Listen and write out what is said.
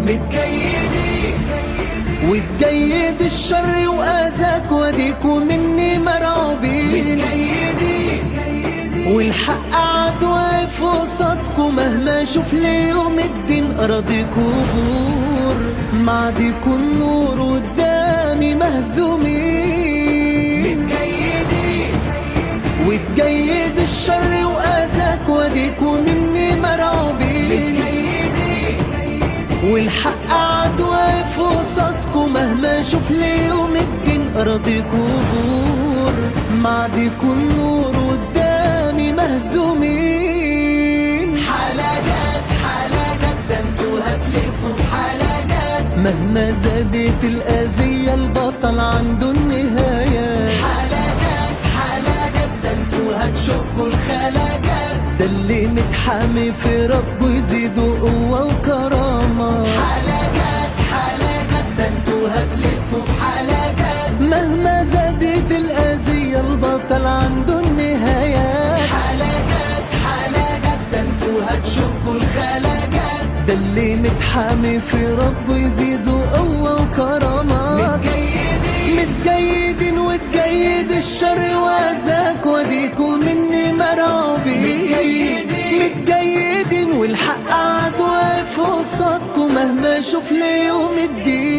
متكيدين وتجيد الشر وأذاك وديكوا مني مرعوبين متكيدين والحق قعد واقف قصادكوا مهما اشوف ليوم الدين اراضيكوا بور معديكوا النور قدامي مهزومين متكيدين وتجيد الشر واذاك وديكوا مني مرعوبين متكيدين والحق قعد واقف قصادكوا مهما اشوف ليوم الدين اراضيكوا بور معديكوا النور قدامي مهزومين حلقات حلقات ده انتوا هتلفوا في حلقات مهما زادت الأذية البطل عنده النهاية حلقات حلقات ده انتوا هتشقوا الخلاجات ده اللي متحامي في ربه يزيده قوة وكرامة حلقات حلقات ده انتوا هتلفوا في حلقات مهما زادت الأذية البطل عنده النهايات حلقات حلقات ده انتوا هتشقوا الخلاجات ده اللي متحامي في ربه يزيده قوة وكرامات متكيدين متجيدين وتجيد الشر وأذاك وديكوا مني مرعوبين متجيدين. متجيدين والحق قعد واقف قصادكوا مهما اشوف ليوم الدين